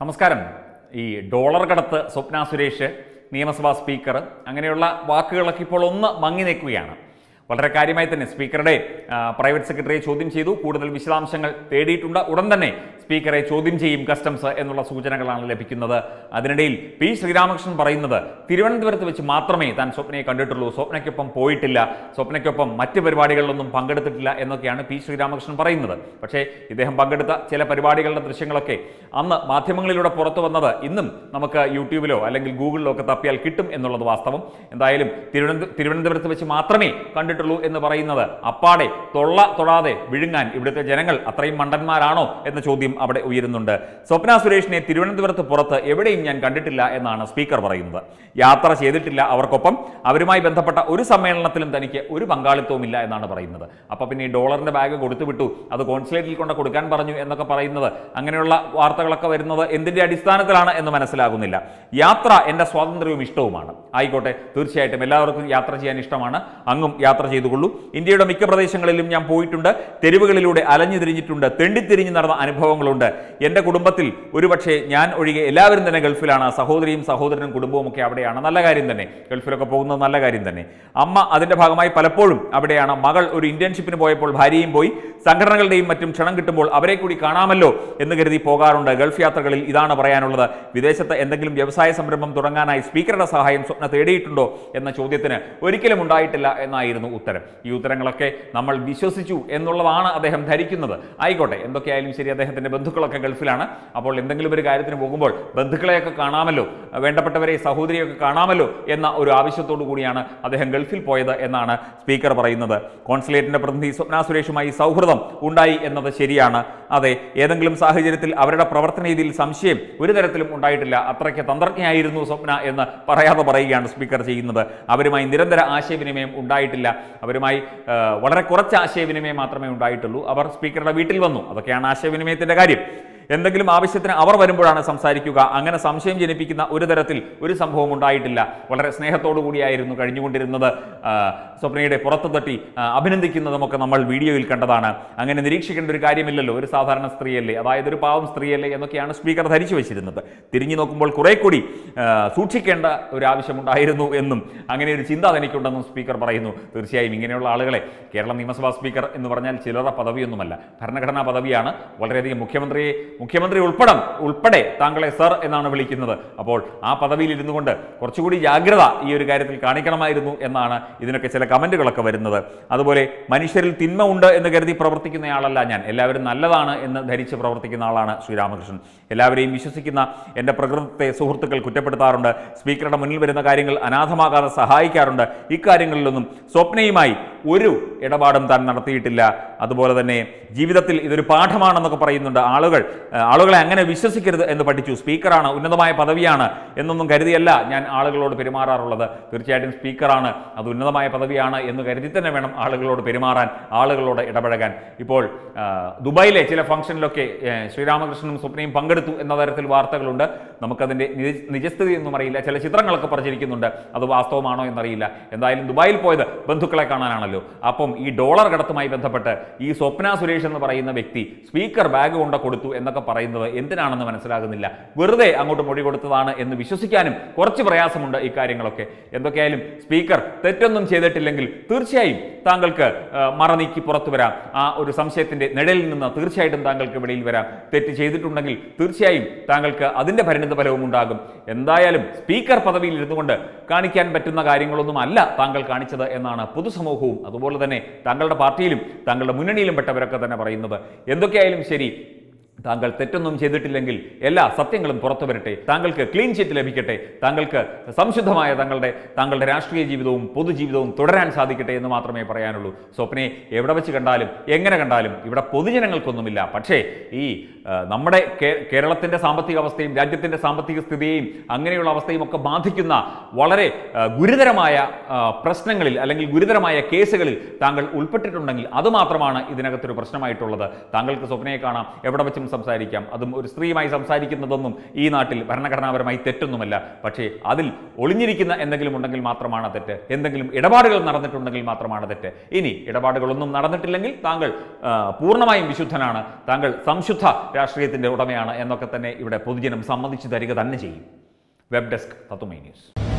നമസ്കാരം ഈ ഡോളർ കടത്ത് സ്വപ്ന സുരേഷ് നിയമസഭാ സ്പീക്കർ അങ്ങനെയുള്ള വാക്കുകളൊക്കെ ഇപ്പോൾ ഒന്ന് മങ്ങി നിൽക്കുകയാണ് വളരെ കാര്യമായി തന്നെ സ്പീക്കറുടെ ആ, പ്രൈവറ്റ് സെക്രട്ടറിയെ ചോദ്യം ചെയ്തു കൂടുതൽ വിശദാംശങ്ങൾ തേടിയിട്ടുണ്ട് ഉടൻ തന്നെ സ്പീക്കറെ ചോദ്യം ചെയ്യും കസ്റ്റംസ് എന്നുള്ള സൂചനകളാണ് ലഭിക്കുന്നത് അതിനിടയിൽ പി ശ്രീരാമകൃഷ്ണൻ പറയുന്നത് തിരുവനന്തപുരത്ത് വെച്ച് മാത്രമേ താൻ സ്വപ്നയെ കണ്ടിട്ടുള്ളൂ സ്വപ്നയ്ക്കൊപ്പം പോയിട്ടില്ല സ്വപ്നയ്ക്കൊപ്പം മറ്റ് പരിപാടികളിലൊന്നും പങ്കെടുത്തിട്ടില്ല എന്നൊക്കെയാണ് പി ശ്രീരാമകൃഷ്ണൻ പറയുന്നത് പക്ഷേ ഇദ്ദേഹം പങ്കെടുത്ത ചില പരിപാടികളുടെ ദൃശ്യങ്ങളൊക്കെ അന്ന് മാധ്യമങ്ങളിലൂടെ പുറത്തു വന്നത് ഇന്നും നമുക്ക് യൂട്യൂബിലോ അല്ലെങ്കിൽ ഗൂഗിളിലോ ഒക്കെ തപ്പിയാൽ കിട്ടും എന്നുള്ളത് വാസ്തവം എന്തായാലും തിരുവനന്ത തിരുവനന്തപുരത്ത് വെച്ച് മാത്രമേ കണ്ടിട്ടുള്ളൂ എന്ന് പറയുന്നത് അപ്പാടെ തൊള്ള തൊടാതെ വിഴുങ്ങാൻ ഇവിടുത്തെ ജനങ്ങൾ അത്രയും മണ്ടന്മാരാണോ എന്ന ചോദ്യം അവിടെ ഉയരുന്നുണ്ട് സ്വപ്ന സുരേഷിനെ തിരുവനന്തപുരത്ത് പുറത്ത് എവിടെയും ഞാൻ കണ്ടിട്ടില്ല എന്നാണ് സ്പീക്കർ പറയുന്നത് യാത്ര ചെയ്തിട്ടില്ല അവർക്കൊപ്പം അവരുമായി ബന്ധപ്പെട്ട ഒരു സമ്മേളനത്തിലും തനിക്ക് ഒരു പങ്കാളിത്തവുമില്ല എന്നാണ് പറയുന്നത് അപ്പോൾ പിന്നെ ഈ ഡോളറിന്റെ ബാഗ് കൊടുത്തു വിട്ടു അത് കോൺസുലേറ്റിൽ കൊണ്ട് കൊടുക്കാൻ പറഞ്ഞു എന്നൊക്കെ പറയുന്നത് അങ്ങനെയുള്ള വാർത്തകളൊക്കെ വരുന്നത് എന്തിന്റെ അടിസ്ഥാനത്തിലാണ് എന്ന് മനസ്സിലാകുന്നില്ല യാത്ര എൻ്റെ സ്വാതന്ത്ര്യവും ഇഷ്ടവുമാണ് ആയിക്കോട്ടെ തീർച്ചയായിട്ടും എല്ലാവർക്കും യാത്ര ചെയ്യാൻ ഇഷ്ടമാണ് അങ്ങും യാത്ര ചെയ്തുകൊള്ളൂ ഇന്ത്യയുടെ മിക്ക പ്രദേശങ്ങളിലും ഞാൻ പോയിട്ടുണ്ട് തെരുവുകളിലൂടെ അലഞ്ഞു തിരിഞ്ഞിട്ടുണ്ട് തെണ്ടിത്തിരിഞ്ഞ് നടന്ന അനുഭവങ്ങളുണ്ട് എൻ്റെ കുടുംബത്തിൽ ഒരുപക്ഷെ ഞാൻ ഒഴികെ എല്ലാവരും തന്നെ ഗൾഫിലാണ് സഹോദരിയും സഹോദരനും കുടുംബവും ഒക്കെ അവിടെയാണ് നല്ല കാര്യം തന്നെ ഗൾഫിലൊക്കെ പോകുന്നത് നല്ല കാര്യം തന്നെ അമ്മ അതിൻ്റെ ഭാഗമായി പലപ്പോഴും അവിടെയാണ് മകൾ ഒരു ഇന്റേൺഷിപ്പിന് പോയപ്പോൾ ഭാര്യയും പോയി സംഘടനകളുടെയും മറ്റും ക്ഷണം കിട്ടുമ്പോൾ അവരെ കൂടി കാണാമല്ലോ എന്ന് കരുതി പോകാറുണ്ട് ഗൾഫ് യാത്രകളിൽ ഇതാണ് പറയാനുള്ളത് വിദേശത്ത് എന്തെങ്കിലും വ്യവസായ സംരംഭം തുടങ്ങാനായി സ്പീക്കറുടെ സഹായം സ്വപ്ന തേടിയിട്ടുണ്ടോ എന്ന ചോദ്യത്തിന് ഒരിക്കലും ഉണ്ടായിട്ടില്ല എന്നായിരുന്നു ഉത്തരം ഈ ഉത്തരങ്ങളൊക്കെ നമ്മൾ വിശ്വസിച്ചു എന്നുള്ളതാണ് അദ്ദേഹം ധരിക്കുന്നത് ആയിക്കോട്ടെ എന്തൊക്കെയായാലും ശരി അദ്ദേഹത്തിന്റെ ബന്ധുക്കളൊക്കെ ഗൾഫിലാണ് അപ്പോൾ എന്തെങ്കിലും ഒരു കാര്യത്തിന് പോകുമ്പോൾ ബന്ധുക്കളെയൊക്കെ കാണാമല്ലോ വേണ്ടപ്പെട്ടവരെ സഹോദരിയൊക്കെ കാണാമല്ലോ എന്ന ഒരു ആവശ്യത്തോടു കൂടിയാണ് അദ്ദേഹം ഗൾഫിൽ പോയത് എന്നാണ് സ്പീക്കർ പറയുന്നത് കോൺസുലേറ്റിന്റെ പ്രതിനിധി സ്വപ്ന സുരേഷുമായി സൗഹൃദം ഉണ്ടായി എന്നത് ശരിയാണ് അതെ ഏതെങ്കിലും സാഹചര്യത്തിൽ അവരുടെ പ്രവർത്തന രീതിയിൽ സംശയം ഒരു തരത്തിലും ഉണ്ടായിട്ടില്ല അത്രയ്ക്ക് തന്ത്രജ്ഞയായിരുന്നു സ്വപ്ന എന്ന് പറയാതെ പറയുകയാണ് സ്പീക്കർ ചെയ്യുന്നത് അവരുമായി നിരന്തര ആശയവിനിമയം ഉണ്ടായിട്ടില്ല അവരുമായി ആ, വളരെ കുറച്ച് ആശയവിനിമയം മാത്രമേ ഉണ്ടായിട്ടുള്ളൂ അവർ സ്പീക്കറുടെ വീട്ടിൽ വന്നു അതൊക്കെയാണ് ആശയവിനിമയത്തിന്റെ കാര്യം എന്തെങ്കിലും ആവശ്യത്തിന് അവർ വരുമ്പോഴാണ് സംസാരിക്കുക അങ്ങനെ സംശയം ജനിപ്പിക്കുന്ന ഒരു തരത്തിൽ ഒരു സംഭവം ഉണ്ടായിട്ടില്ല വളരെ സ്നേഹത്തോടു കൂടിയായിരുന്നു കഴിഞ്ഞുകൊണ്ടിരുന്നത് ആ, സ്വപ്നയുടെ പുറത്തു തട്ടി ആ, അഭിനന്ദിക്കുന്നതുമൊക്കെ നമ്മൾ വീഡിയോയിൽ കണ്ടതാണ് അങ്ങനെ നിരീക്ഷിക്കേണ്ട ഒരു കാര്യമില്ലല്ലോ ഒരു സാധാരണ സ്ത്രീയല്ലേ അതായത് ഒരു പാവം സ്ത്രീയല്ലേ എന്നൊക്കെയാണ് സ്പീക്കർ ധരിച്ചു വെച്ചിരുന്നത് തിരിഞ്ഞു നോക്കുമ്പോൾ കുറെ കൂടി ആ, സൂക്ഷിക്കേണ്ട ഒരു ആവശ്യമുണ്ടായിരുന്നു എന്നും അങ്ങനെ ഒരു ചിന്ത തനിക്കുണ്ടെന്നും സ്പീക്കർ പറയുന്നു തീർച്ചയായും ഇങ്ങനെയുള്ള ആളുകളെ കേരള നിയമസഭാ സ്പീക്കർ എന്ന് പറഞ്ഞാൽ ചില്ലറ പദവിയൊന്നുമല്ല ഭരണഘടനാ പദവിയാണ് വളരെയധികം മുഖ്യമന്ത്രിയെ മുഖ്യമന്ത്രി ഉൾപ്പെടെ ഉൾപ്പെടെ താങ്കളെ സർ എന്നാണ് വിളിക്കുന്നത് അപ്പോൾ ആ പദവിയിൽ ഇരുന്നു കൊണ്ട് കുറച്ചുകൂടി ജാഗ്രത ഈ ഒരു കാര്യത്തിൽ കാണിക്കണമായിരുന്നു എന്നാണ് ഇതിനൊക്കെ ചില കമന്റുകളൊക്കെ വരുന്നത് അതുപോലെ മനുഷ്യരിൽ തിന്മ ഉണ്ട് എന്ന് കരുതി പ്രവർത്തിക്കുന്നയാളല്ല ഞാൻ എല്ലാവരും നല്ലതാണ് എന്ന് ധരിച്ച് പ്രവർത്തിക്കുന്ന ആളാണ് ശ്രീരാമകൃഷ്ണൻ എല്ലാവരെയും വിശ്വസിക്കുന്ന എൻ്റെ പ്രകൃതത്തെ സുഹൃത്തുക്കൾ കുറ്റപ്പെടുത്താറുണ്ട് സ്പീക്കറുടെ മുന്നിൽ വരുന്ന കാര്യങ്ങൾ അനാഥമാകാതെ സഹായിക്കാറുണ്ട് ഇക്കാര്യങ്ങളിലൊന്നും സ്വപ്നയുമായി ഒരു ഇടപാടും താൻ നടത്തിയിട്ടില്ല അതുപോലെ തന്നെ ജീവിതത്തിൽ ഇതൊരു പാഠമാണെന്നൊക്കെ പറയുന്നുണ്ട് ആളുകൾ ആ, ആളുകളെ അങ്ങനെ വിശ്വസിക്കരുത് എന്ന് പഠിച്ചു സ്പീക്കറാണ് ഉന്നതമായ പദവിയാണ് എന്നൊന്നും കരുതിയല്ല ഞാൻ ആളുകളോട് പെരുമാറാറുള്ളത് തീർച്ചയായിട്ടും സ്പീക്കറാണ് അത് ഉന്നതമായ പദവിയാണ് എന്ന് കരുതി തന്നെ വേണം ആളുകളോട് പെരുമാറാൻ ആളുകളോട് ഇടപഴകാൻ ഇപ്പോൾ ആ, ദുബായിലെ ചില ഫംഗ്ഷനിലൊക്കെ ഏ, ശ്രീരാമകൃഷ്ണനും സ്വപ്നയും പങ്കെടുത്തു എന്ന തരത്തിൽ വാർത്തകളുണ്ട് നമുക്കതിൻ്റെ നിജ- നിജസ്ഥിതി ഒന്നും അറിയില്ല ചില ചിത്രങ്ങളൊക്കെ പ്രചരിക്കുന്നുണ്ട് അത് വാസ്തവമാണോ എന്നറിയില്ല എന്തായാലും ദുബായിൽ പോയത് ബന്ധുക്കളെ കാണാനാണല്ലോ അപ്പം ഈ ഡോളർ കടത്തുമായി ബന്ധപ്പെട്ട് ഈ സ്വപ്ന സുരേഷ് എന്ന് പറയുന്ന വ്യക്തി സ്പീക്കർ ബാഗ് കൊണ്ട് കൊടുത്തു എന്നൊക്കെ പറയുന്നത് എന്തിനാണെന്ന് മനസ്സിലാകുന്നില്ല വെറുതെ അങ്ങോട്ട് മൊഴി കൊടുത്തതാണ് എന്ന് വിശ്വസിക്കാനും കുറച്ച് പ്രയാസമുണ്ട് ഈ കാര്യങ്ങളൊക്കെ എന്തൊക്കെയായാലും സ്പീക്കർ തെറ്റൊന്നും ചെയ്തിട്ടില്ലെങ്കിൽ തീർച്ചയായും താങ്കൾക്ക് ആ, മറനീക്കി പുറത്തു വരാം ആ ഒരു സംശയത്തിന്റെ നിഴലിൽ നിന്ന് തീർച്ചയായിട്ടും താങ്കൾക്ക് വെളിയിൽ വരാം തെറ്റ് ചെയ്തിട്ടുണ്ടെങ്കിൽ തീർച്ചയായും താങ്കൾക്ക് അതിന്റെ പരിണിത ഫലവും ഉണ്ടാകും എന്തായാലും സ്പീക്കർ പദവിയിൽ ഇരുന്നുകൊണ്ട് കാണിക്കാൻ പറ്റുന്ന കാര്യങ്ങളൊന്നും അല്ല താങ്കൾ കാണിച്ചത് എന്നാണ് പൊതുസമൂഹവും അതുപോലെ തന്നെ താങ്കളുടെ പാർട്ടിയിലും താങ്കളുടെ മുന്നണിയിലും പെട്ടവരൊക്കെ തന്നെ പറയുന്നത് എന്തൊക്കെയായാലും ശരി താങ്കൾ തെറ്റൊന്നും ചെയ്തിട്ടില്ലെങ്കിൽ എല്ലാ സത്യങ്ങളും പുറത്തു വരട്ടെ താങ്കൾക്ക് ക്ലീൻ ചിറ്റ് ലഭിക്കട്ടെ താങ്കൾക്ക് സംശുദ്ധമായ താങ്കളുടെ താങ്കളുടെ രാഷ്ട്രീയ ജീവിതവും പൊതുജീവിതവും തുടരാൻ സാധിക്കട്ടെ എന്ന് മാത്രമേ പറയാനുള്ളൂ സ്വപ്നയെ എവിടെ വെച്ച് കണ്ടാലും എങ്ങനെ കണ്ടാലും ഇവിടെ പൊതുജനങ്ങൾക്കൊന്നുമില്ല പക്ഷേ ഈ ആ, നമ്മുടെ കേ- കേരളത്തിന്റെ സാമ്പത്തിക അവസ്ഥയും രാജ്യത്തിന്റെ സാമ്പത്തിക സ്ഥിതിയെയും അങ്ങനെയുള്ള അവസ്ഥയും ഒക്കെ ബാധിക്കുന്ന വളരെ ആ, ഗുരുതരമായ ആ, പ്രശ്നങ്ങളിൽ അല്ലെങ്കിൽ ഗുരുതരമായ കേസുകളിൽ താങ്കൾ ഉൾപ്പെട്ടിട്ടുണ്ടെങ്കിൽ അത് മാത്രമാണ് ഇതിനകത്തൊരു പ്രശ്നമായിട്ടുള്ളത് താങ്കൾക്ക് സ്വപ്നയെ കാണാം എവിടെ വെച്ചും സംസാരിക്കാം അതും ഒരു സ്ത്രീയുമായി സംസാരിക്കുന്നതൊന്നും ഈ നാട്ടിൽ ഭരണഘടനാപരമായി തെറ്റൊന്നുമല്ല പക്ഷേ അതിൽ ഒളിഞ്ഞിരിക്കുന്ന എന്തെങ്കിലും ഉണ്ടെങ്കിൽ മാത്രമാണ് തെറ്റ് എന്തെങ്കിലും ഇടപാടുകൾ നടന്നിട്ടുണ്ടെങ്കിൽ മാത്രമാണ് തെറ്റ് ഇനി ഇടപാടുകളൊന്നും നടന്നിട്ടില്ലെങ്കിൽ താങ്കൾ ആ, പൂർണ്ണമായും വിശുദ്ധനാണ് താങ്കൾ സംശുദ്ധ രാഷ്ട്രീയത്തിൻ്റെ ഉടമയാണ് എന്നൊക്കെ തന്നെ ഇവിടെ പൊതുജനം സമ്മതിച്ചു തരിക തന്നെ ചെയ്യും വെബ് ഡെസ്ക് തത്തുമൈ ന്യൂസ്